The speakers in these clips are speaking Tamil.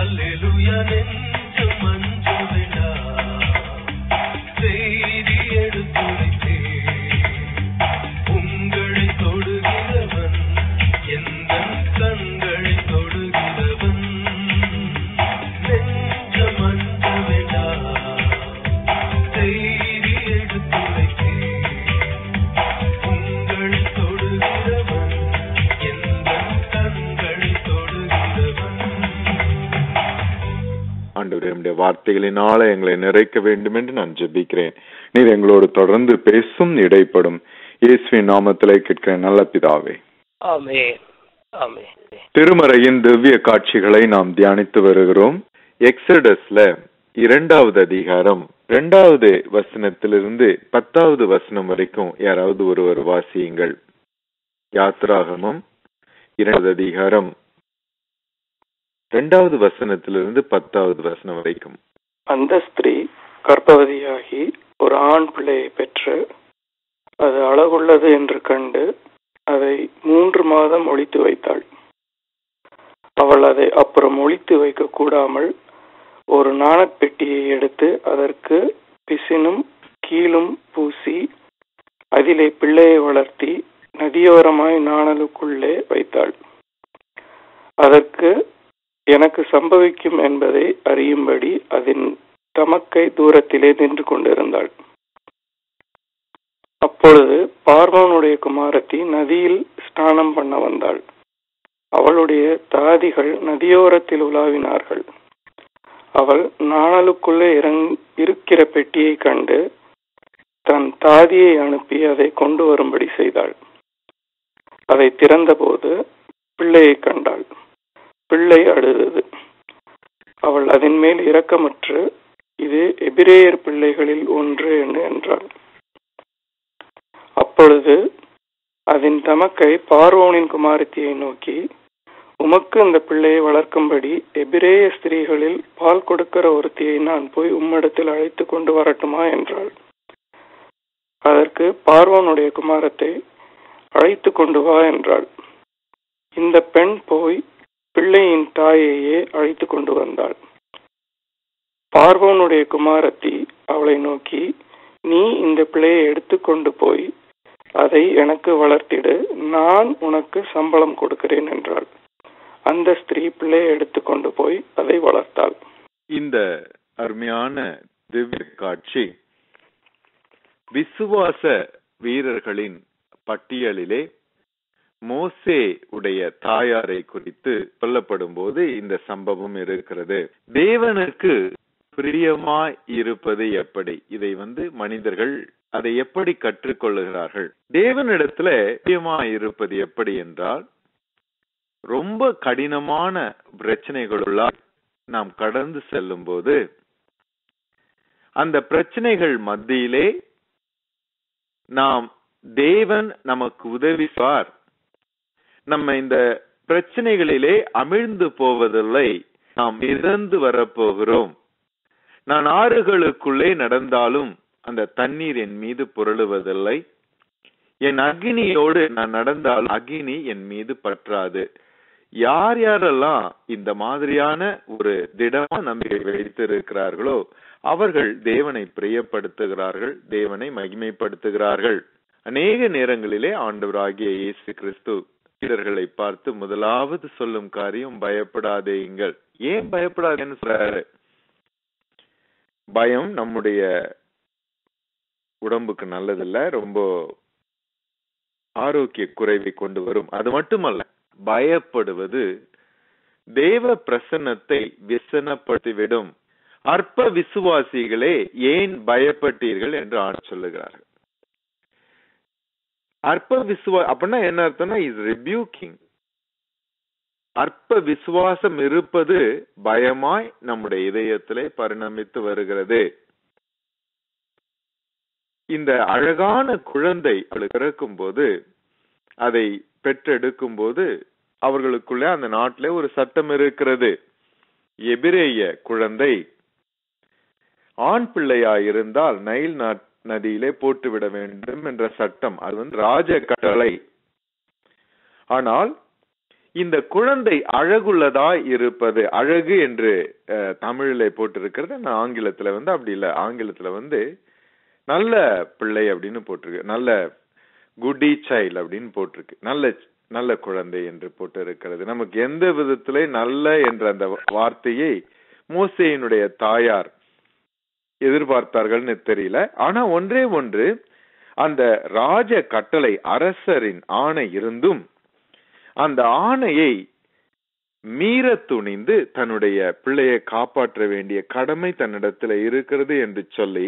அல்லேலூயா நெஞ்சம் அஞ்சவிடா செய்தி எடுத்துரைத்தேன் உங்களை தொடுகிறவன் எந்த கண்களை தொடுகிறவன் நெஞ்சம் அஞ்சவிடா செய்தி எடுத்துரைத்தேன் உங்களை தொடுகிறவன் எந்த கண்களை தொடுகிறவன் ஆண்டவரே உம்முடைய வார்த்தைகளினால எங்களை நிறைக்க வேண்டும் என்று நான் ஜெபிக்கிறேன் நீர் எங்களோடு தொடர்ந்து பேசும் இடைப்படும் இயேசுவின் நாமத்திலே கேட்கிறேன் நல்ல பிதாவே ஆமென் ஆமென் திருமறையின் திவ்ய காட்சிகளை நாம் தியானித்து வருகிறோம் எக்ஸடஸ்ல இரண்டாவது அதிகாரம் இரண்டாவது வசனத்திலிருந்து பத்தாவது வசனம் வரைக்கும் யாராவது ஒருவர் வாசியுங்கள் யாத்ராகமம் இரண்டாவது அதிகாரம் இரண்டாவது வசனத்திலிருந்து பத்தாவது வசனம் வரைக்கும் அந்த ஸ்திரீ கர்ப்பவதியாகி ஒரு ஆண் பிள்ளையை பெற்று அது அழகுள்ளது என்று கண்டு அதை மூன்று மாதம் ஒளித்து வைத்தாள் அவள் அதை அப்புறம் ஒளித்து வைக்க கூடாமல் ஒரு நாணப்பெட்டியை எடுத்து அதற்கு பிசினும் கீழும் பூசி அதிலே பிள்ளையை வளர்த்தி நதியோரமாய் நாணலுக்குள்ளே வைத்தாள் அதற்கு எனக்கு சம்பவிக்கும் என்பதை அறியும்படி அதன் தமக்கை தூரத்திலே நின்று கொண்டிருந்தாள் அப்பொழுது பார்வோனுடைய குமாரத்தி நதியில் ஸ்நானம் பண்ண வந்தாள் அவளுடைய தாதிகள் நதியோரத்தில் உலாவினார்கள் அவள் நாணலுக்குள்ளே இறங் இருக்கிற பெட்டியை கண்டு தன் தாதியை அனுப்பி அதை கொண்டு வரும்படி செய்தாள் அதை திறந்தபோது பிள்ளையை கண்டாள் பிள்ளை அழுதது அவள் அதன் மேல் இரக்கமற்று இது எபிரேயர் பிள்ளைகளில் ஒன்று என்று என்றாள் அப்பொழுது அதன் தமக்கை பார்வோனின் குமாரத்தியை நோக்கி உமக்கு இந்த பிள்ளையை வளர்க்கும்படி எபிரேய ஸ்திரீகளில் பால் கொடுக்கிற ஒருத்தியை நான் போய் உம்மிடத்தில் அழைத்து கொண்டு வரட்டுமா என்றாள் அதற்கு பார்வோனுடைய குமாரத்தை அழைத்து கொண்டு வா என்றாள் இந்த பெண் போய் பிள்ளையின் தாயையே அழைத்து கொண்டு வந்தாள் பார்வோனுடைய குமாரத்தி அவளை நோக்கி நீ இந்த பிள்ளையை எடுத்துக்கொண்டு போய் அதை எனக்கு வளர்த்திடு நான் உனக்கு சம்பளம் கொடுக்கிறேன் என்றாள் அந்த ஸ்திரீ பிள்ளையை எடுத்துக்கொண்டு போய் அதை வளர்த்தாள் இந்த அருமையான திவ்ய காட்சி விசுவாச வீரர்களின் பட்டியலிலே மோசே உடைய தாயாரை குறித்து சொல்லப்படும் போது இந்த சம்பவம் இருக்கிறது தேவனுக்கு பிரியமாய் இருப்பது எப்படி இதை வந்து மனிதர்கள் அதை எப்படி கற்றுக்கொள்ளுகிறார்கள் தேவனிடத்துல பிரியமாய் இருப்பது எப்படி என்றால் ரொம்ப கடினமான பிரச்சனைகளுள்ளால் நாம் கடந்து செல்லும் போது அந்த பிரச்சனைகள் மத்தியிலே நாம் தேவன் நமக்கு உதவிவார் நம்ம இந்த பிரச்சனைகளிலே அமிழ்ந்து போவதில்லை நாம் மிதந்து வரப்போகிறோம் நான் ஆறுகளுக்குள்ளே நடந்தாலும் அந்த தண்ணீர் என் மீது புரளுவதில்லை என் அக்னியோடு நான் நடந்தாலும் அக்னி என் மீது பற்றாது யார் யாரெல்லாம் இந்த மாதிரியான ஒரு திடமான நம்பிக்கை வைத்திருக்கிறார்களோ அவர்கள் தேவனை பிரியப்படுத்துகிறார்கள் தேவனை மகிமைப்படுத்துகிறார்கள் அநேக நேரங்களிலே ஆண்டவராகிய இயேசு கிறிஸ்து வீரர்களை பார்த்து முதலாவது சொல்லும் காரியம் பயப்படாதேயுங்கள் ஏன் பயப்படாதேன்னு சொல்றாரு பயம் நம்முடைய உடம்புக்கு நல்லதில்ல ரொம்ப ஆரோக்கிய குறைவை கொண்டு வரும் அது மட்டுமல்ல பயப்படுவது தேவ பிரசன்னத்தை விசனப்படுத்திவிடும் அற்ப விசுவாசிகளே ஏன் பயப்பட்டீர்கள் என்று ஆண்டு சொல்லுகிறார்கள் அற்ப விசுவா அப்படின்னா என்ன அர்த்தம்னா இஸ் ரிபியூக்கிங் அற்ப விசுவாசம் இருப்பது பயமாய் நம்முடைய இதயத்திலே பரிணமித்து வருகிறது இந்த அழகான குழந்தை அவளுக்கு பிறக்கும் போது அதை பெற்றெடுக்கும் போது அவர்களுக்குள்ளே அந்த நாட்டிலே ஒரு சட்டம் இருக்கிறது எபிரேய குழந்தை ஆண் பிள்ளையாய் இருந்தால் நைல் நாட் நதியிலே போட்டுவிட வேண்டும் என்ற சட்டம் அது வந்து ராஜ கட்டளை ஆனால் இந்த குழந்தை அழகுள்ளதாய் இருப்பது அழகு என்று அஹ், தமிழிலே போட்டிருக்கிறது நான் ஆங்கிலத்துல வந்து அப்படி இல்ல ஆங்கிலத்துல வந்து நல்ல பிள்ளை அப்படின்னு போட்டிருக்கு நல்ல குட்டி சைல்ட் அப்படின்னு போட்டிருக்கு நல்ல நல்ல குழந்தை என்று போட்டு இருக்கிறது நமக்கு எந்த விதத்திலே நல்ல என்ற அந்த வார்த்தையை மோசேயினுடைய தாயார் எதிர்பார்த்தார்கள்னு தெரியல ஆனா ஒன்றே ஒன்று அந்த ராஜ கட்டளை அரசரின் ஆணை இருந்தும் அந்த ஆணையை மீற துணிந்து தன்னுடைய பிள்ளையை காப்பாற்ற வேண்டிய கடமை தன்னிடத்துல இருக்கிறது என்று சொல்லி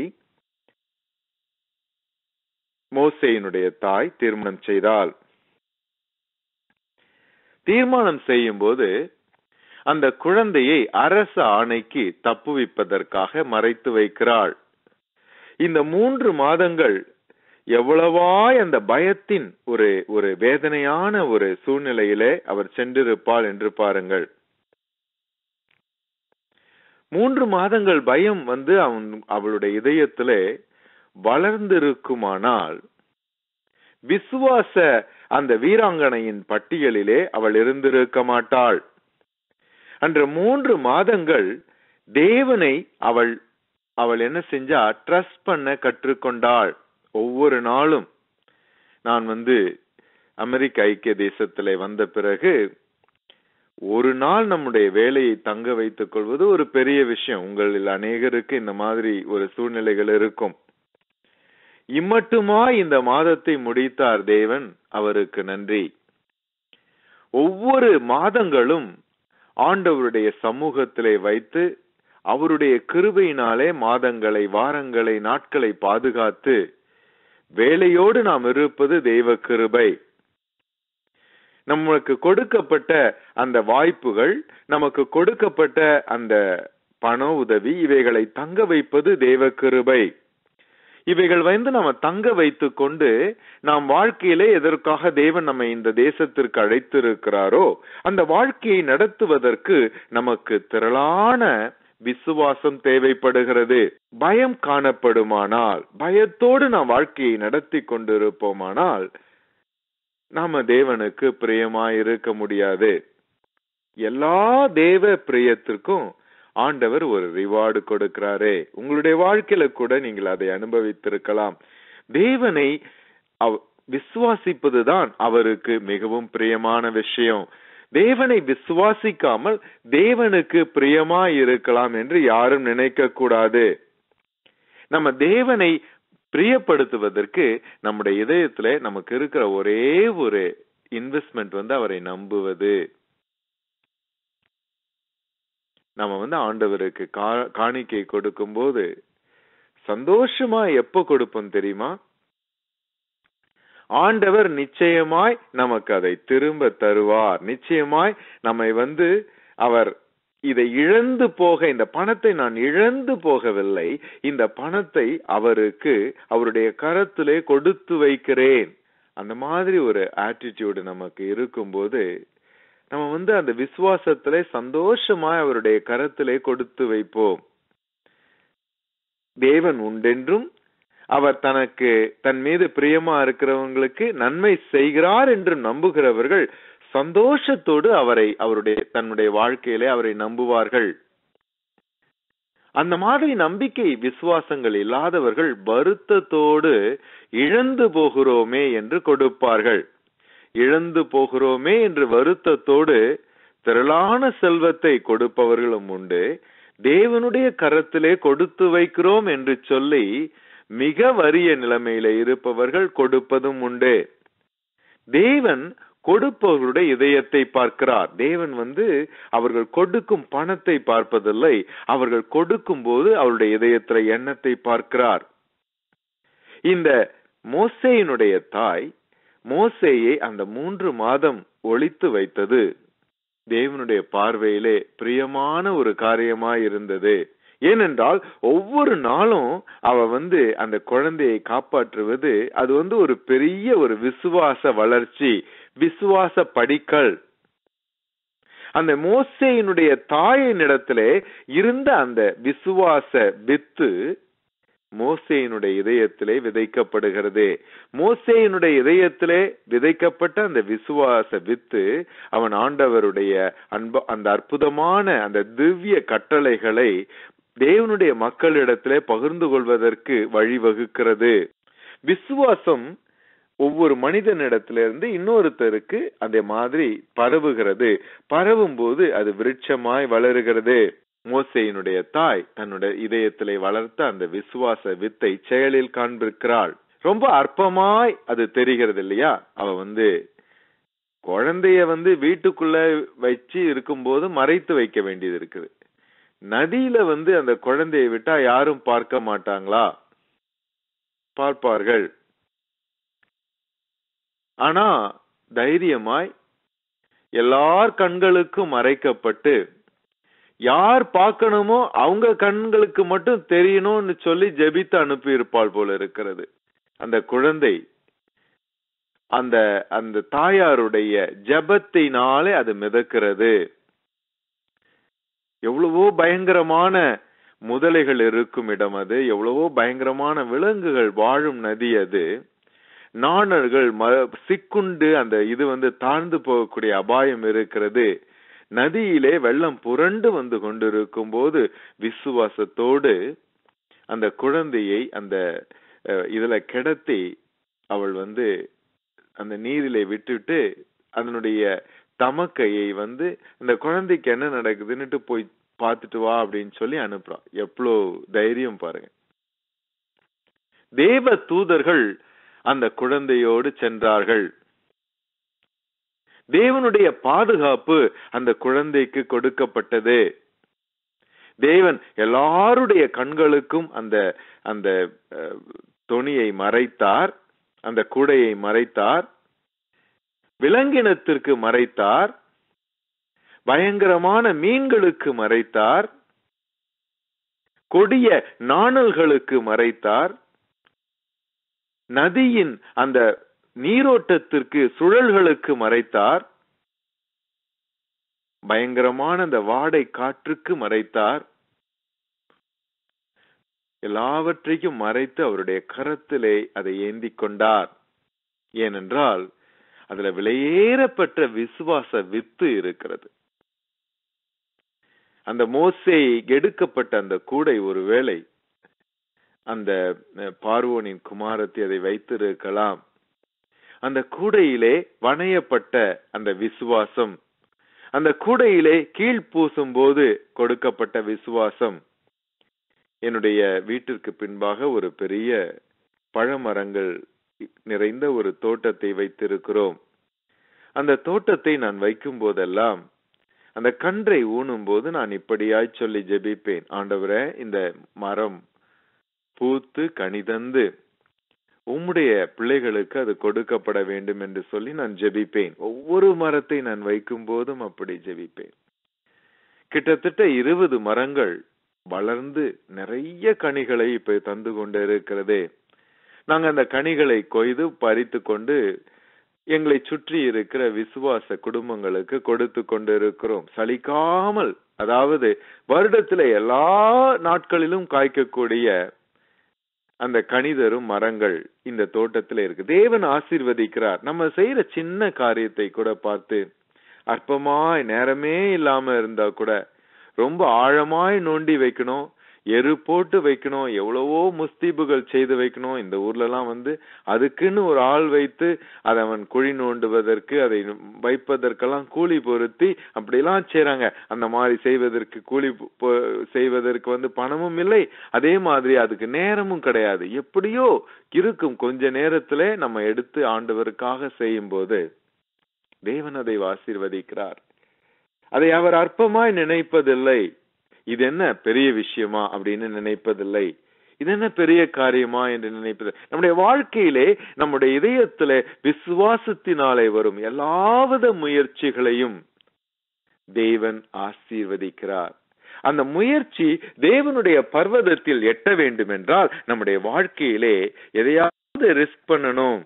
மோசேயினுடைய தாய் தீர்மானம் செய்தாள் தீர்மானம் செய்யும் போது அந்த குழந்தையை அரச ஆணைக்கு தப்புவிப்பதற்காக மறைத்து வைக்கிறாள் இந்த மூன்று மாதங்கள் எவ்வளவாய் அந்த பயத்தின் ஒரு ஒரு வேதனையான ஒரு சூழ்நிலையிலே அவர் சென்றிருப்பாள் என்று பாருங்கள் மூன்று மாதங்கள் பயம் வந்து அவன் அவளுடைய இதயத்திலே வளர்ந்திருக்குமானால் விசுவாச அந்த வீராங்கனையின் பட்டியலிலே அவள் இருந்திருக்க மாட்டாள் அன்று மூன்று மாதங்கள் தேவனை அவள் அவள் என்ன செஞ்சா ட்ரஸ்ட் பண்ண கற்றுக்கொண்டாள் ஒவ்வொரு நாளும் நான் வந்து அமெரிக்க ஐக்கிய தேசத்திலே வந்த பிறகு ஒரு நாள் நம்முடைய வேலையை தங்க வைத்துக் கொள்வது ஒரு பெரிய விஷயம் உங்களில் அநேகருக்கு இந்த மாதிரி ஒரு சூழ்நிலைகள் இருக்கும் இம்மட்டுமா இந்த மாதத்தை முடித்தார் தேவன் அவருக்கு நன்றி ஒவ்வொரு மாதங்களும் ஆண்டவருடைய சமூகத்திலே வைத்து அவருடைய கிருபையினாலே மாதங்களை வாரங்களை நாட்களை பாதுகாத்து வேலையோடு நாம் இருப்பது தெய்வ கிருபை நமக்கு கொடுக்கப்பட்ட அந்த வாய்ப்புகள் நமக்கு கொடுக்கப்பட்ட அந்த பண உதவி இவைகளை தங்க வைப்பது தெய்வ கிருபை இவைகள் வந்து நம்ம தங்க வைத்துக் கொண்டு நாம் வாழ்க்கையிலே எதற்காக தேவன் நம்மை இந்த தேசத்திற்கு அழைத்திருக்கிறாரோ அந்த வாழ்க்கையை நடத்துவதற்கு நமக்கு திரளான விசுவாசம் தேவைப்படுகிறது பயம் காணப்படுமானால் பயத்தோடு நாம் வாழ்க்கையை நடத்தி கொண்டிருப்போமானால் நாம தேவனுக்கு பிரியமாய் இருக்க முடியாது எல்லா தேவ பிரியத்திற்கும் ஆண்டவர் ஒரு ரிவார்டு கொடுக்கிறாரே உங்களுடைய வாழ்க்கையில கூட நீங்கள் அதை அனுபவித்திருக்கலாம் தேவனை அவ- விசுவாசிப்பதுதான் அவருக்கு மிகவும் பிரியமான விஷயம் தேவனை விசுவாசிக்காமல் தேவனுக்கு பிரியமாய் இருக்கலாம் என்று யாரும் நினைக்க கூடாது நம்ம தேவனை பிரியப்படுத்துவதற்கு நம்முடைய இதயத்துல நமக்கு இருக்கிற ஒரே ஒரு இன்வெஸ்ட்மெண்ட் வந்து அவரை நம்புவது நம்ம வந்து ஆண்டவருக்கு கா- காணிக்கை கொடுக்கும்போது சந்தோஷமா எப்ப கொடுப்போம் தெரியுமா ஆண்டவர் நிச்சயமாய் நமக்கு அதை திரும்ப தருவார் நிச்சயமாய் நம்மை வந்து அவர் இதை இழந்து போக இந்த பணத்தை நான் இழந்து போகவில்லை இந்த பணத்தை அவருக்கு அவருடைய கரத்திலே கொடுத்து வைக்கிறேன் அந்த மாதிரி ஒரு ஆட்டிடியூடு நமக்கு இருக்கும்போது நம்ம வந்து அந்த விசுவாசத்திலே சந்தோஷமாய் அவருடைய கரத்திலே கொடுத்து வைப்போம் தேவன் உண்டென்றும் அவர் தனக்கு தன் மீது பிரியமா இருக்கிறவங்களுக்கு நன்மை செய்கிறார் என்று நம்புகிறவர்கள் சந்தோஷத்தோடு அவரை அவருடைய தன்னுடைய வாழ்க்கையிலே அவரை நம்புவார்கள் அந்த மாதிரி நம்பிக்கை விசுவாசங்கள் இல்லாதவர்கள் வருத்தத்தோடு இழந்து போகிறோமே என்று கொடுப்பார்கள் இழந்து போகிறோமே என்று வருத்தத்தோடு திரளான செல்வத்தை கொடுப்பவர்களும் உண்டு தேவனுடைய கரத்திலே கொடுத்து வைக்கிறோம் என்று சொல்லி மிக வறிய நிலைமையில இருப்பவர்கள் கொடுப்பதும் உண்டு தேவன் கொடுப்பவர்களுடைய இதயத்தை பார்க்கிறார் தேவன் வந்து அவர்கள் கொடுக்கும் பணத்தை பார்ப்பதில்லை அவர்கள் கொடுக்கும் போது அவருடைய இதயத்துல எண்ணத்தை பார்க்கிறார் இந்த மோசேயினுடைய தாய் மோசேயை அந்த மூன்று மாதம் ஒளித்து வைத்தது தேவனுடைய பார்வையிலே பிரியமான ஒரு காரியமாய் இருந்தது ஏனென்றால் ஒவ்வொரு நாளும் அவ வந்து அந்த குழந்தையை காப்பாற்றுவது அது வந்து ஒரு பெரிய ஒரு விசுவாச வளர்ச்சி விசுவாச படிக்கல் அந்த மோசேயினுடைய தாயினிடத்திலே இருந்த அந்த விசுவாச வித்து மோசேயினுடைய இதயத்திலே விதைக்கப்படுகிறது மோசேயினுடைய இதயத்திலே விதைக்கப்பட்ட அந்த விசுவாச வித்து அவன் ஆண்டவருடைய அன்ப அந்த அற்புதமான அந்த திவ்ய கட்டளைகளை தேவனுடைய மக்களிடத்திலே பகிர்ந்து கொள்வதற்கு வழிவகுக்கிறது விசுவாசம் ஒவ்வொரு மனிதனிடத்திலிருந்து இன்னொருத்தருக்கு அந்த மாதிரி பரவுகிறது பரவும் போது அது விருட்சமாய் வளருகிறது மோசையினுடைய தாய் தன்னுடைய இதயத்திலே வளர்த்த அந்த விசுவாச வித்தை செயலில் காண்பிருக்கிறாள் ரொம்ப அற்பமாய் அது தெரிகிறது இல்லையா அவ வந்து குழந்தைய வந்து வீட்டுக்குள்ள வச்சு இருக்கும்போது மறைத்து வைக்க வேண்டியது இருக்குது நதியில வந்து அந்த குழந்தையை விட்டா யாரும் பார்க்க மாட்டாங்களா பார்ப்பார்கள் ஆனா தைரியமாய் எல்லார் கண்களுக்கும் மறைக்கப்பட்டு யார் பார்க்கணுமோ அவங்க கண்களுக்கு மட்டும் தெரியணும்னு சொல்லி ஜெபித்து அனுப்பி இருப்பாள் போல இருக்கிறது அந்த குழந்தை அந்த அந்த தாயாருடைய ஜெபத்தினாலே அது மிதக்கிறது எவ்வளவோ பயங்கரமான முதலைகள் இருக்கும் இடம் அது எவ்வளவோ பயங்கரமான விலங்குகள் வாழும் நதி அது நாணர்கள் ம- சிக்குண்டு அந்த இது வந்து தாழ்ந்து போகக்கூடிய அபாயம் இருக்கிறது நதியிலே வெள்ளம் புரண்டு வந்து கொண்டிருக்கும் போது விசுவாசத்தோடு அந்த குழந்தையை அந்த அஹ், இதுல கிடத்தி அவள் வந்து அந்த நீரிலே விட்டுட்டு அதனுடைய தமக்கையை வந்து அந்த குழந்தைக்கு என்ன நடக்குதுன்னுட்டு போய் பார்த்துட்டு வா அப்படின்னு சொல்லி அனுப்புறான் எவ்வளோ தைரியம் பாருங்க தேவ தூதர்கள் அந்த குழந்தையோடு சென்றார்கள் தேவனுடைய பாதுகாப்பு அந்த குழந்தைக்கு கொடுக்கப்பட்டது தேவன் எல்லாருடைய கண்களுக்கும் அந்த அந்த அஹ், தொனியை மறைத்தார் அந்த கூடையை மறைத்தார் விலங்கினத்திற்கு மறைத்தார் பயங்கரமான மீன்களுக்கு மறைத்தார் கொடிய நாணல்களுக்கு மறைத்தார் நதியின் அந்த நீரோட்டத்திற்கு சுழல்களுக்கு மறைத்தார் பயங்கரமான அந்த வாடை காற்றுக்கு மறைத்தார் எல்லாவற்றையும் மறைத்து அவருடைய கரத்திலே அதை ஏந்திக் கொண்டார் ஏனென்றால் அதுல விலையேறப்பட்ட விசுவாச வித்து இருக்கிறது அந்த மோசே எடுக்கப்பட்ட அந்த கூடை ஒருவேளை அந்த அஹ், பார்வோனின் குமாரத்தை அதை வைத்திருக்கலாம் அந்த கூடையிலே வணையப்பட்ட அந்த விசுவாசம் அந்த கூடையிலே கீழ் பூசும் போது கொடுக்கப்பட்ட விசுவாசம் என்னுடைய வீட்டிற்கு பின்பாக ஒரு பெரிய பழமரங்கள் நிறைந்த ஒரு தோட்டத்தை வைத்திருக்கிறோம் அந்த தோட்டத்தை நான் வைக்கும் போதெல்லாம் அந்த கன்றை ஊனும் போது நான் இப்படியாய் சொல்லி ஜெபிப்பேன் ஆண்டவரே இந்த மரம் பூத்து கனிதந்து உம்முடைய பிள்ளைகளுக்கு அது கொடுக்கப்பட வேண்டும் என்று சொல்லி நான் ஜெபிப்பேன் ஒவ்வொரு மரத்தை நான் வைக்கும் போதும் அப்படி ஜெபிப்பேன் கிட்டத்தட்ட இருபது மரங்கள் வளர்ந்து நிறைய கனிகளை இப்ப தந்து கொண்டு இருக்கிறதே நாங்க அந்த கனிகளை கொய்து பறித்து கொண்டு எங்களை சுற்றி இருக்கிற விசுவாச குடும்பங்களுக்கு கொடுத்து கொண்டு இருக்கிறோம் சலிக்காமல் அதாவது வருடத்துல எல்லா நாட்களிலும் காய்க்கக்கூடிய அந்த கனிதரும் மரங்கள் இந்த தோட்டத்துல இருக்கு தேவன் ஆசீர்வதிக்கிறார் நம்ம செய்யற சின்ன காரியத்தை கூட பார்த்து அற்பமாய் நேரமே இல்லாம இருந்தா கூட ரொம்ப ஆழமாய் நோண்டி வைக்கணும் எரு போட்டு வைக்கணும் எவ்வளவோ முஸ்தீபுகள் செய்து வைக்கணும் இந்த ஊர்ல எல்லாம் வந்து அதுக்குன்னு ஒரு ஆள் வைத்து அதை அவன் குழி நோண்டுவதற்கு அதை வைப்பதற்கெல்லாம் கூலி பொருத்தி அப்படியெல்லாம் செய்றாங்க அந்த மாதிரி செய்வதற்கு கூலி பொ- பொ- செய்வதற்கு வந்து பணமும் இல்லை அதே மாதிரி அதுக்கு நேரமும் கிடையாது எப்படியோ இருக்கும் கொஞ்ச நேரத்திலே நம்ம எடுத்து ஆண்டவருக்காக செய்யும் போது தேவன் அதை ஆசீர்வதிக்கிறார் அதை அவர் அற்பமாய் நினைப்பதில்லை இது என்ன பெரிய விஷயமா அப்படின்னு நினைப்பதில்லை இது என்ன பெரிய காரியமா என்று நினைப்பது நம்முடைய வாழ்க்கையிலே நம்முடைய இதயத்திலே விசுவாசத்தினாலே வரும் எல்லாவித முயற்சிகளையும் தேவன் ஆசீர்வதிக்கிறார் அந்த முயற்சி தேவனுடைய பர்வதத்தில் எட்ட வேண்டும் என்றால் நம்முடைய வாழ்க்கையிலே எதையாவது ரிஸ்க் பண்ணணும்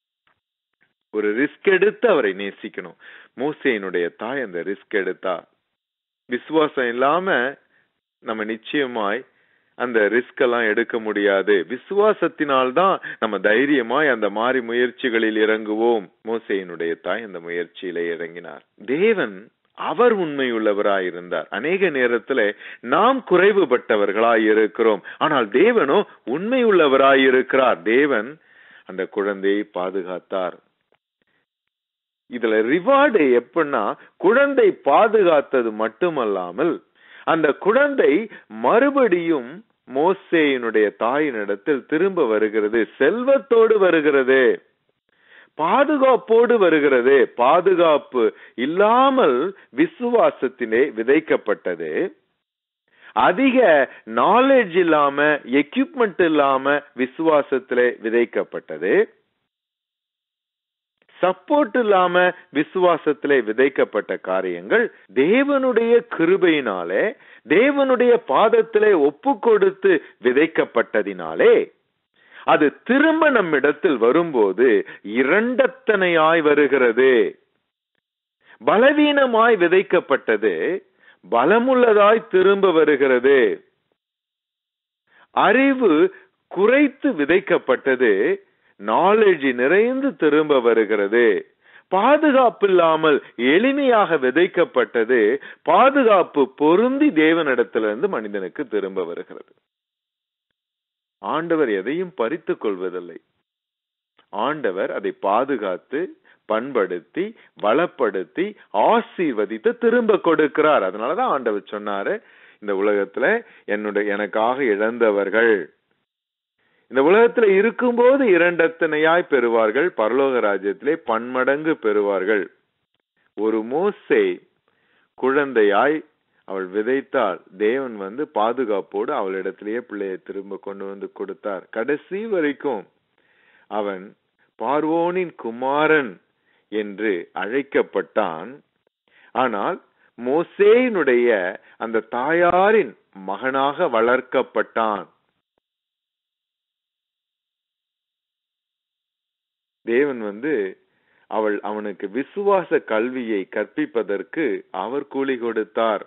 ஒரு ரிஸ்க் எடுத்து அவரை நேசிக்கணும் மோசேயினுடைய தாய் அந்த ரிஸ்க் எடுத்தா விசுவாசம் இல்லாம நம்ம நிச்சயமாய் அந்த ரிஸ்க் எல்லாம் எடுக்க முடியாது விசுவாசத்தினால் தான் நம்ம தைரியமாய் அந்த மாறி முயற்சிகளில் இறங்குவோம் மோசையினுடைய தாய் அந்த முயற்சியில இறங்கினார் தேவன் அவர் உண்மையுள்ளவராய் இருந்தார் அநேக நேரத்துல நாம் குறைவுபட்டவர்களாய் இருக்கிறோம் ஆனால் தேவனோ உண்மையுள்ளவராய் இருக்கிறார் தேவன் அந்த குழந்தையை பாதுகாத்தார் இதுல ரிவார்டு எப்படின்னா குழந்தை பாதுகாத்தது மட்டுமல்லாமல் அந்த குழந்தை மறுபடியும் மோசேயினுடைய தாயினிடத்தில் திரும்ப வருகிறது செல்வத்தோடு வருகிறது பாதுகாப்போடு வருகிறது பாதுகாப்பு இல்லாமல் விசுவாசத்திலே விதைக்கப்பட்டது அதிக நாலேஜ் இல்லாம எக்யூப்மெண்ட் இல்லாம விசுவாசத்திலே விதைக்கப்பட்டது சப்போர்ட் இல்லாம விசுவாசத்திலே விதைக்கப்பட்ட காரியங்கள் தேவனுடைய கிருபையினாலே தேவனுடைய பாதத்திலே ஒப்பு கொடுத்து விதைக்கப்பட்டதினாலே அது திரும்ப நம்மிடத்தில் வரும்போது இரண்டத்தனையாய் வருகிறது பலவீனமாய் விதைக்கப்பட்டது பலமுள்ளதாய் திரும்ப வருகிறது அறிவு குறைத்து விதைக்கப்பட்டது நாலேஜ் நிறைந்து திரும்ப வருகிறது பாதுகாப்பு இல்லாமல் எளிமையாக விதைக்கப்பட்டது பாதுகாப்பு பொருந்தி தேவனிடத்திலிருந்து மனிதனுக்கு திரும்ப வருகிறது ஆண்டவர் எதையும் பறித்துக் கொள்வதில்லை ஆண்டவர் அதை பாதுகாத்து பண்படுத்தி வளப்படுத்தி ஆசீர்வதித்து திரும்ப கொடுக்கிறார் அதனாலதான் ஆண்டவர் சொன்னாரு இந்த உலகத்துல என்னுடைய எனக்காக இழந்தவர்கள் இந்த உலகத்துல இருக்கும்போது இரண்டத்தனையாய் பெறுவார்கள் பரலோக ராஜ்யத்திலே பன்மடங்கு பெறுவார்கள் ஒரு மோசே குழந்தையாய் அவள் விதைத்தாள் தேவன் வந்து பாதுகாப்போடு அவளிடத்திலேயே பிள்ளையை திரும்ப கொண்டு வந்து கொடுத்தார் கடைசி வரைக்கும் அவன் பார்வோனின் குமாரன் என்று அழைக்கப்பட்டான் ஆனால் மோசேயினுடைய அந்த தாயாரின் மகனாக வளர்க்கப்பட்டான் தேவன் வந்து அவள் அவனுக்கு விசுவாச கல்வியை கற்பிப்பதற்கு அவர் கூலி கொடுத்தார்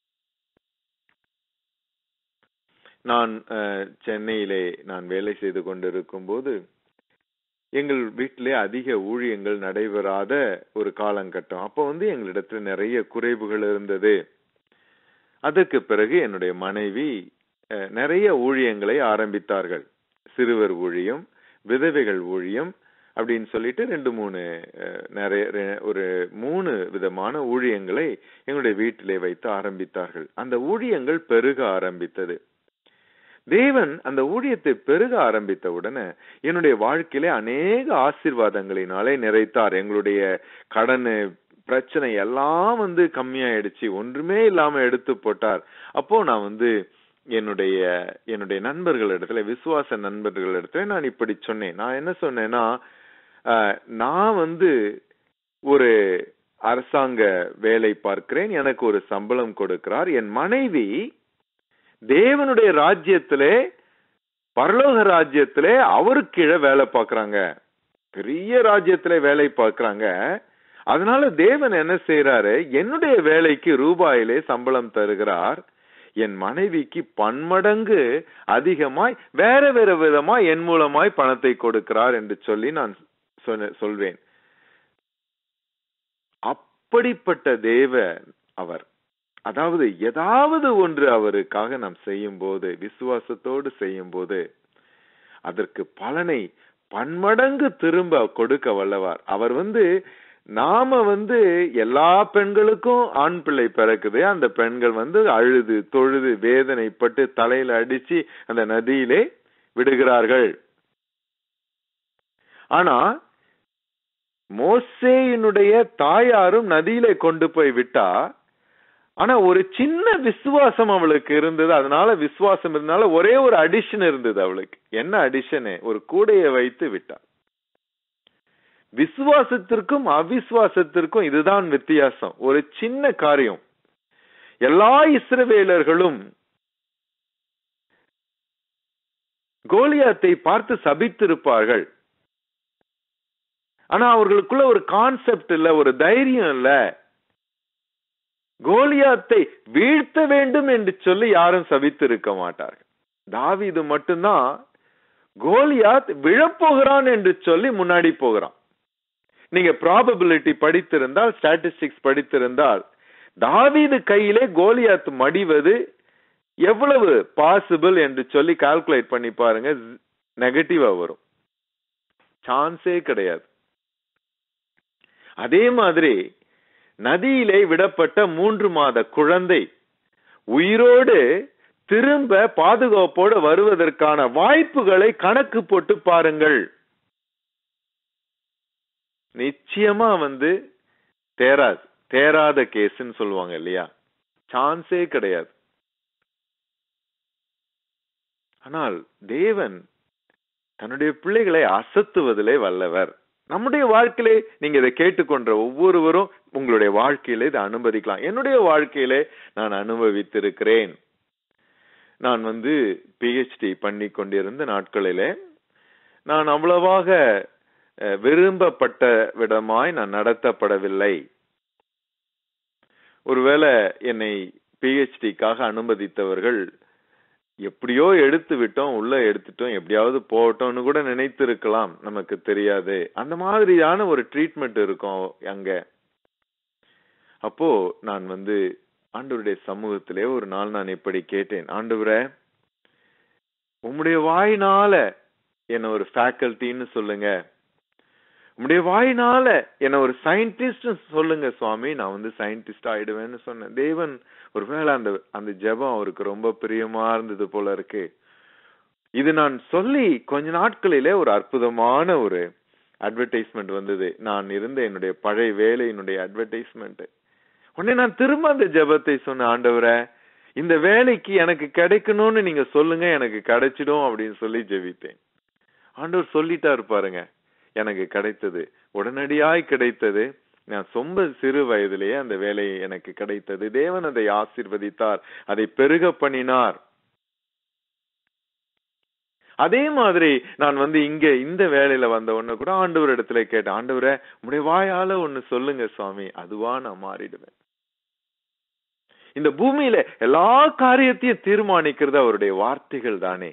நான் அஹ், சென்னையிலே நான் வேலை செய்து கொண்டிருக்கும் போது எங்கள் வீட்டிலே அதிக ஊழியங்கள் நடைபெறாத ஒரு காலங்கட்டம் அப்ப வந்து எங்களிடத்துல நிறைய குறைவுகள் இருந்தது அதற்கு பிறகு என்னுடைய மனைவி அஹ், நிறைய ஊழியங்களை ஆரம்பித்தார்கள் சிறுவர் ஊழியம் விதவைகள் ஊழியம் அப்படின்னு சொல்லிட்டு ரெண்டு மூணு அஹ், நிறைய ரெ- ஒரு மூணு விதமான ஊழியங்களை எங்களுடைய வீட்டிலே வைத்து ஆரம்பித்தார்கள் அந்த ஊழியங்கள் பெருக ஆரம்பித்தது தேவன் அந்த ஊழியத்தை பெருக ஆரம்பித்த உடனே என்னுடைய வாழ்க்கையிலே அநேக ஆசீர்வாதங்களினாலே நிறைத்தார் எங்களுடைய கடன் பிரச்சனை எல்லாம் வந்து கம்மியாயிடுச்சு ஒன்றுமே இல்லாம எடுத்து போட்டார் அப்போ நான் வந்து என்னுடைய என்னுடைய நண்பர்களிடத்துல விசுவாச நண்பர்களிடத்துல நான் இப்படி சொன்னேன் நான் என்ன சொன்னேன்னா அஹ், நான் வந்து ஒரு அரசாங்க வேலை பார்க்கிறேன் எனக்கு ஒரு சம்பளம் கொடுக்கிறார் என் மனைவி தேவனுடைய ராஜ்யத்திலே பரலோக ராஜ்யத்திலே அவருக்கு கீழே வேலை பார்க்கறாங்க பெரிய ராஜ்யத்திலே வேலை பார்க்கறாங்க அதனால தேவன் என்ன செய்யறாரு என்னுடைய வேலைக்கு ரூபாயிலே சம்பளம் தருகிறார் என் மனைவிக்கு பன்மடங்கு அதிகமாய் வேற வேற விதமாய் என் மூலமாய் பணத்தை கொடுக்கிறார் என்று சொல்லி நான் சொன்ன- சொல்வேன் அப்படிப்பட்ட தேவன் அவர் அதாவது ஏதாவது ஒன்று அவருக்காக நாம் செய்யும் போது விசுவாசத்தோடு செய்யும் போது அதற்கு பலனை பன்மடங்கு திரும்ப கொடுக்க வல்லவார் அவர் வந்து நாம வந்து எல்லா பெண்களுக்கும் ஆண் பிள்ளை பிறக்குது அந்த பெண்கள் வந்து அழுது தொழுது வேதனைப்பட்டு தலையில அடிச்சு அந்த நதியிலே விடுகிறார்கள் ஆனா மோசேயினுடைய தாயாரும் நதியிலே கொண்டு போய் விட்டா ஆனா ஒரு சின்ன விசுவாசம் அவளுக்கு இருந்தது அதனால விசுவாசம் இருந்தனால ஒரே ஒரு அடிஷன் இருந்தது அவளுக்கு என்ன அடிஷனு ஒரு கூடையை வைத்து விட்டார் விசுவாசத்திற்கும் அவிசுவாசத்திற்கும் இதுதான் வித்தியாசம் ஒரு சின்ன காரியம் எல்லா இஸ்ரவேலர்களும் கோலியாத்தை பார்த்து சபித்திருப்பார்கள் ஆனா அவர்களுக்குள்ள ஒரு கான்செப்ட் இல்ல ஒரு தைரியம் இல்ல கோலியாத்தை வீழ்த்த வேண்டும் என்று சொல்லி யாரும் சபித்திருக்க மாட்டார்கள் தாவீது மட்டும்தான் கோலியாத் விழப்போகிறான் என்று சொல்லி முன்னாடி போகிறான் நீங்க ப்ராபபிலிட்டி படித்திருந்தால் ஸ்டாட்டிஸ்டிக்ஸ் படித்திருந்தால் தாவீது கையிலே கோலியாத் மடிவது எவ்வளவு பாசிபிள் என்று சொல்லி கால்குலேட் பண்ணி பாருங்க நெகட்டிவா வரும் சான்ஸே கிடையாது அதே மாதிரி நதியிலே விடப்பட்ட மூன்று மாத குழந்தை உயிரோடு திரும்ப பாதுகாப்போடு வருவதற்கான வாய்ப்புகளை கணக்கு போட்டு பாருங்கள் நிச்சயமா வந்து தேராது தேராத கேஸ்ன்னு சொல்லுவாங்க இல்லையா சான்ஸே கிடையாது ஆனால் தேவன் தன்னுடைய பிள்ளைகளை அசத்துவதிலே வல்லவர் நம்முடைய வாழ்க்கையிலே நீங்க இதை கேட்டுக்கொண்ட ஒவ்வொருவரும் உங்களுடைய வாழ்க்கையிலே இதை அனுமதிக்கலாம் என்னுடைய வாழ்க்கையிலே நான் அனுபவித்திருக்கிறேன் நான் வந்து பிஹெச்டி பண்ணி கொண்டிருந்த நாட்களிலே நான் அவ்வளவாக அஹ், விரும்பப்பட்ட விடமாய் நான் நடத்தப்படவில்லை ஒருவேளை என்னை பிஹெச்டிக்காக அனுமதித்தவர்கள் எப்படியோ எடுத்து விட்டோம் உள்ள எடுத்துட்டோம் எப்படியாவது போகட்டோம்னு கூட நினைத்து இருக்கலாம் நமக்கு தெரியாது அந்த மாதிரியான ஒரு ட்ரீட்மெண்ட் இருக்கும் அங்க அப்போ நான் வந்து ஆண்டவருடைய சமூகத்திலே ஒரு நாள் நான் இப்படி கேட்டேன் ஆண்டவரே உம்முடைய வாயினால என்ன ஒரு ஃபேக்கல்ட்டின்னு சொல்லுங்க உம்முடைய வாயினால என்ன ஒரு சயின்டிஸ்ட் சொல்லுங்க சுவாமி நான் வந்து சயின்டிஸ்ட் ஆயிடுவேன்னு சொன்னேன் தேவன் ஒருவேளை அந்த அந்த ஜெபம் அவருக்கு ரொம்ப பிரியமா இருந்தது போல இருக்கு இது நான் சொல்லி கொஞ்ச நாட்களிலே ஒரு அற்புதமான ஒரு அட்வர்டைஸ்மெண்ட் வந்தது நான் இருந்த என்னுடைய பழைய வேலையினுடைய அட்வர்டைஸ்மெண்ட் உடனே நான் திரும்ப அந்த ஜெபத்தை சொன்ன ஆண்டவரே இந்த வேலைக்கு எனக்கு கிடைக்கணும்னு நீங்க சொல்லுங்க எனக்கு கிடைச்சிடும் அப்படின்னு சொல்லி ஜெபித்தேன் ஆண்டவர் சொல்லிட்டாரு பாருங்க எனக்கு கிடைத்தது உடனடியாய் கிடைத்தது நான் சொம்ப சிறு வயதிலேயே அந்த வேலை எனக்கு கிடைத்தது தேவன் அதை ஆசீர்வதித்தார் அதை பெருக பண்ணினார் அதே மாதிரி நான் வந்து இங்க இந்த வேலையில வந்த உடனே கூட ஆண்டவர் இடத்துல கேட்டேன் ஆண்டவரே உடைய வாயால ஒண்ணு சொல்லுங்க சுவாமி அதுவா நான் மாறிடுவேன் இந்த பூமியில எல்லா காரியத்தையும் தீர்மானிக்கிறது அவருடைய வார்த்தைகள் தானே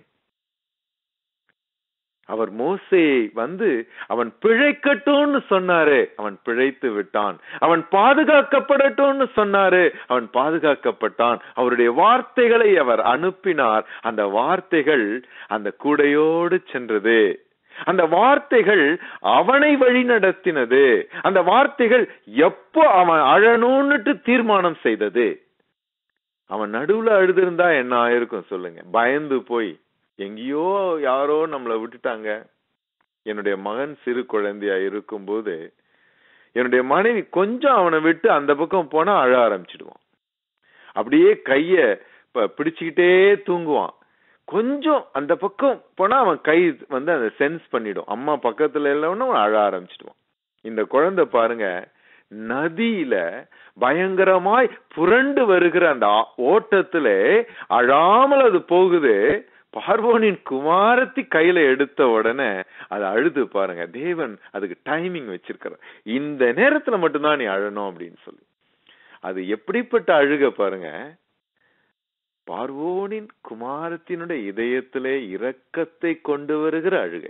அவர் மோசேயை வந்து அவன் பிழைக்கட்டும்னு சொன்னாரு அவன் பிழைத்து விட்டான் அவன் பாதுகாக்கப்படட்டும்னு சொன்னாரு அவன் பாதுகாக்கப்பட்டான் அவருடைய வார்த்தைகளை அவர் அனுப்பினார் அந்த வார்த்தைகள் அந்த கூடையோடு சென்றது அந்த வார்த்தைகள் அவனை வழி நடத்தினது அந்த வார்த்தைகள் எப்போ அவன் அழணும்னுட்டு தீர்மானம் செய்தது அவன் நடுவுல அழுதிருந்தா என்ன ஆயிருக்கும் சொல்லுங்க பயந்து போய் எங்கேயோ யாரோ நம்மளை விட்டுட்டாங்க என்னுடைய மகன் சிறு குழந்தையா இருக்கும்போது என்னுடைய மனைவி கொஞ்சம் அவனை விட்டு அந்த பக்கம் போனா அழ ஆரம்பிச்சிடுவான் அப்படியே கைய ப- பிடிச்சுக்கிட்டே தூங்குவான் கொஞ்சம் அந்த பக்கம் போனா அவன் கை வந்து அந்த சென்ஸ் பண்ணிடும் அம்மா பக்கத்துல இல்லைன்னு அவன் அழ ஆரம்பிச்சிடுவான் இந்த குழந்தை பாருங்க நதியில பயங்கரமாய் புரண்டு வருகிற அந்த ஆ- ஓட்டத்துல அழாமல் அது போகுது பார்வோனின் குமாரத்தி கையில எடுத்த உடனே அது அழுது பாருங்க தேவன் அதுக்கு டைமிங் வச்சிருக்கிறார் இந்த நேரத்துல மட்டும்தான் நீ அழணும் அப்படின்னு சொல்லி அது எப்படிப்பட்ட அழுக பாருங்க பார்வோனின் குமாரத்தினுடைய இதயத்திலே இரக்கத்தை கொண்டு வருகிற அழுகை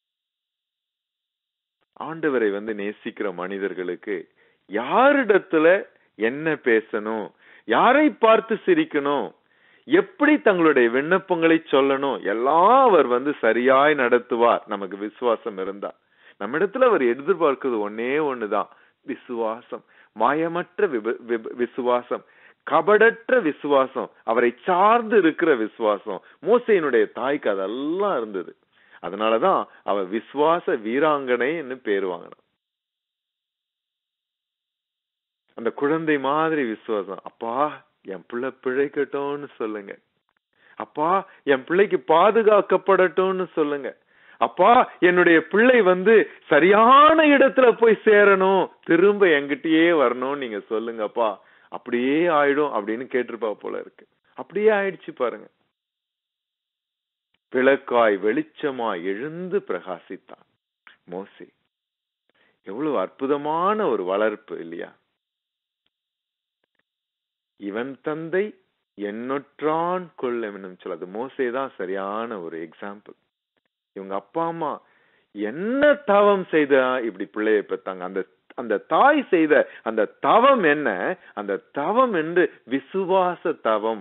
ஆண்டவரை வந்து நேசிக்கிற மனிதர்களுக்கு யாரிடத்துல என்ன பேசணும் யாரை பார்த்து சிரிக்கணும் எப்படி தங்களுடைய விண்ணப்பங்களை சொல்லணும் எல்லாம் அவர் வந்து சரியாய் நடத்துவார் நமக்கு விசுவாசம் இருந்தா நம்மிடத்துல அவர் எதிர்பார்க்கிறது ஒன்னே ஒண்ணுதான் விசுவாசம் மாயமற்ற விப- விப- விசுவாசம் கபடற்ற விசுவாசம் அவரை சார்ந்து இருக்கிற விசுவாசம் மோசையினுடைய தாய்க்கு அதெல்லாம் இருந்தது அதனாலதான் அவ விசுவாச வீராங்கனைன்னு பேர் வாங்கினான் அந்த குழந்தை மாதிரி விசுவாசம் அப்பா என் பிள்ளை பிழைக்கட்டும்னு சொல்லுங்க அப்பா என் பிள்ளைக்கு பாதுகாக்கப்படட்டும்னு சொல்லுங்க அப்பா என்னுடைய பிள்ளை வந்து சரியான இடத்துல போய் சேரணும் திரும்ப என்கிட்டயே வரணும் நீங்க சொல்லுங்கப்பா அப்படியே ஆயிடும் அப்படின்னு கேட்டிருப்பா போல இருக்கு அப்படியே ஆயிடுச்சு பாருங்க விளக்காய் வெளிச்சமாய் எழுந்து பிரகாசித்தான் மோசே எவ்வளவு அற்புதமான ஒரு வளர்ப்பு இல்லையா இவன் தந்தை எண்ணற்றான் கொள்ளும் என்னும் சொல் அது மோசே தான் சரியான ஒரு எக்ஸாம்பிள் இவங்க அப்பா அம்மா என்ன தவம் செய்த இப்படி பிள்ளையை பெத்தாங்க அந்த அந்த தாய் செய்த அந்த தவம் என்ன அந்த தவம் என்று விசுவாச தவம்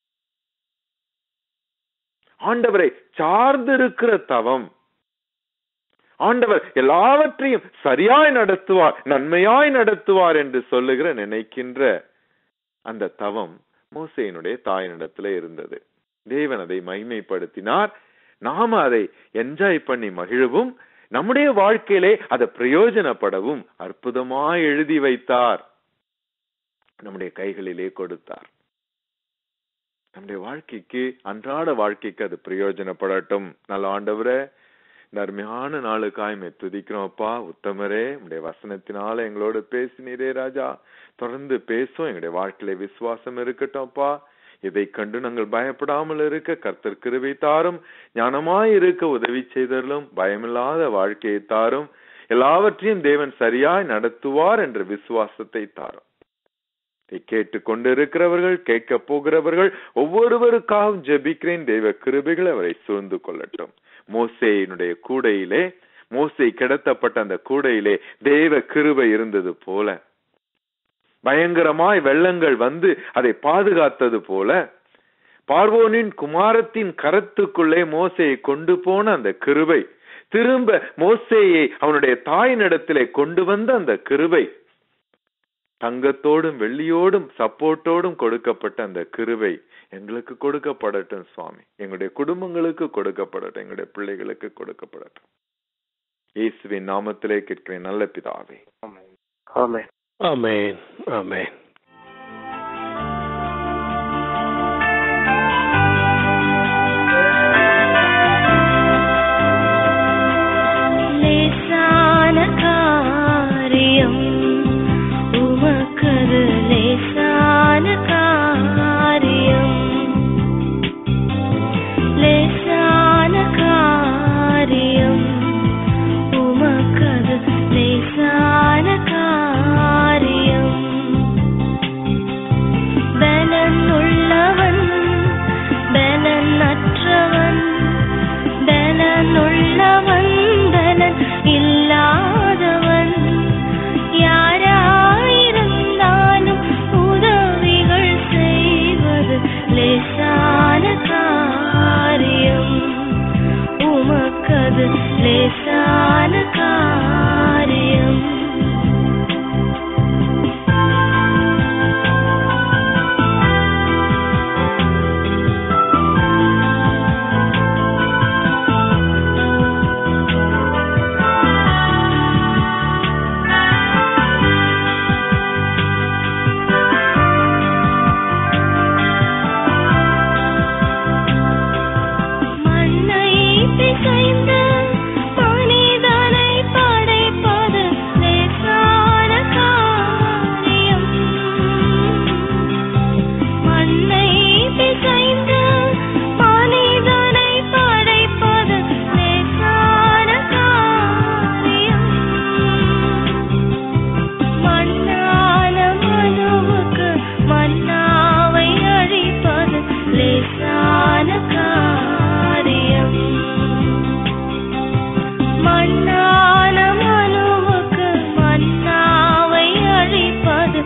ஆண்டவரை சார்ந்திருக்கிற தவம் ஆண்டவர் எல்லாவற்றையும் சரியாய் நடத்துவார் நன்மையாய் நடத்துவார் என்று சொல்லுகிற நினைக்கின்ற அந்த தவம் மோசையினுடைய தாயினிடத்துல இருந்தது தேவன் அதை மகிமைப்படுத்தினார் நாம அதை என்ஜாய் பண்ணி மகிழவும் நம்முடைய வாழ்க்கையிலே அதை பிரயோஜனப்படவும் அற்புதமாய் எழுதி வைத்தார் நம்முடைய கைகளிலே கொடுத்தார் நம்முடைய வாழ்க்கைக்கு அன்றாட வாழ்க்கைக்கு அது பிரயோஜனப்படட்டும் நல்ல ஆண்டவரே இந்த அருமையான நாளுக்காய் மே துதிக்கிறோம் அப்பா உத்தமரே உடைய வசனத்தினால எங்களோட பேசினீரே ராஜா தொடர்ந்து பேசும் எங்களுடைய வாழ்க்கையில விசுவாசம் இருக்கட்டும் அப்பா இதை கண்டு நாங்கள் பயப்படாமல் இருக்க கர்த்தர் கிருபை தாரும் ஞானமாய் இருக்க உதவி செய்தலும் பயமில்லாத வாழ்க்கையை தாரும் எல்லாவற்றையும் தேவன் சரியாய் நடத்துவார் என்ற விசுவாசத்தை தாரும் இதை கேட்டுக் கொண்டிருக்கிறவர்கள் கேட்க போகிறவர்கள் ஒவ்வொருவருக்காகவும் ஜெபிக்கிறேன் தெய்வ கிருபைகள் அவரை சூழ்ந்து கொள்ளட்டும் மோசேயினுடைய கூடையிலே மோசே கிடத்தப்பட்ட அந்த கூடையிலே தேவ கிருபை இருந்தது போல பயங்கரமாய் வெள்ளங்கள் வந்து அதை பாதுகாத்தது போல பார்வோனின் குமாரத்தின் கரத்துக்குள்ளே மோசையை கொண்டு போன அந்த கிருபை திரும்ப மோசேயை அவனுடைய தாயினிடத்திலே கொண்டு வந்த அந்த கிருபை தங்கத்தோடும் வெள்ளியோடும் சப்போர்ட்டோடும் கொடுக்கப்பட்ட அந்த கிருபை எங்களுக்கு கொடுக்கப்படட்டும் சுவாமி எங்களுடைய குடும்பங்களுக்கு கொடுக்கப்படட்டும் எங்களுடைய பிள்ளைகளுக்கு கொடுக்கப்படட்டும் இயேசுவின் நாமத்திலே கேட்கிறேன் நல்ல பிதாவே Amen. Amen. Amen. லேசான காரியம் உமக்கது லேசான காரியம் லேசான காரியம் உமக்கது லேசான காரியம் பலன் உள்ளவன் பலன் அற்றவன் பலன் உள்ளவன் பலன் இல்லாதவன் யாராயிருந்தாலும் உதவிகள் செய்வது லேசான காரியம் உமக்கது லேசான காரியம் மண்ணை பிசைந்து மனிதனை படைப்பது லேசான காரியம் மண்ணை பிசைந்து மனிதனை படைப்பது லேசான காரியம் மண்ணான மனுவுக்கு மன்னாவை அழிப்பது லேசான காரியம் மண்ணான மனுவுக்கு மன்னாவை அழிப்பது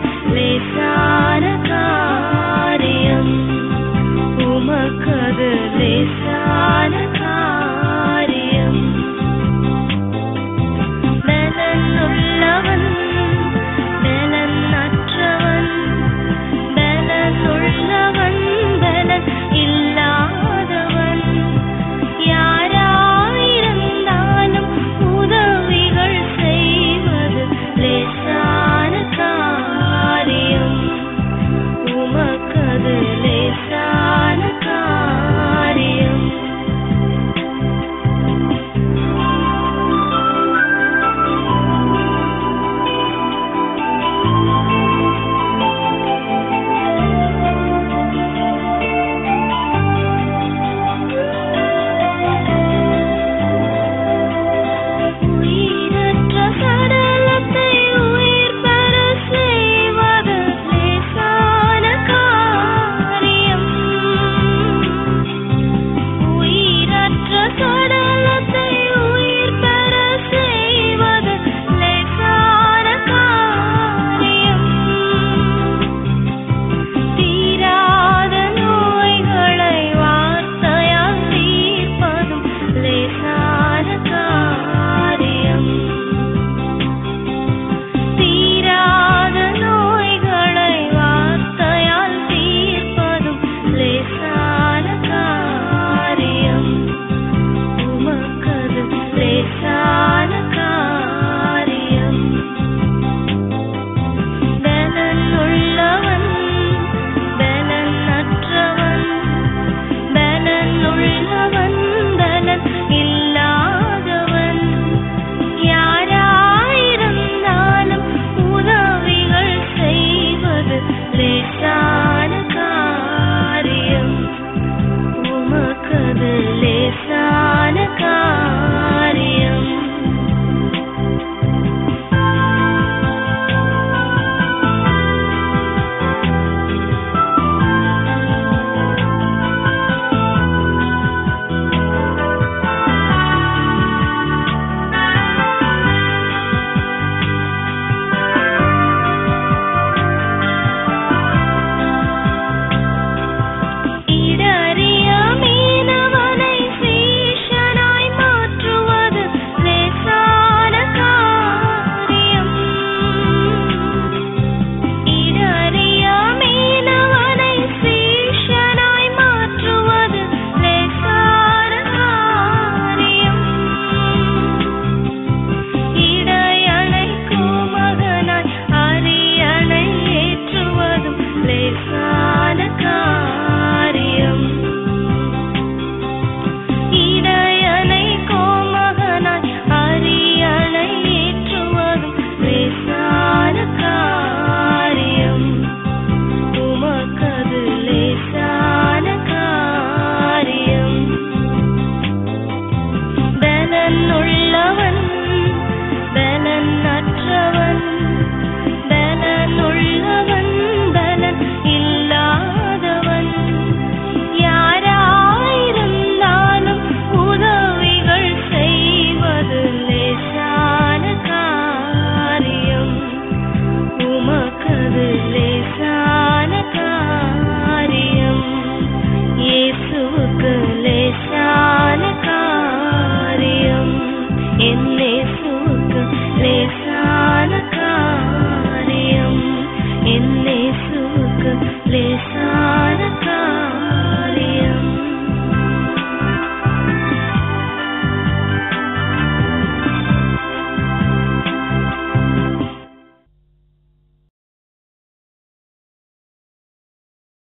லேசான காரியம் உமக்கது லேசான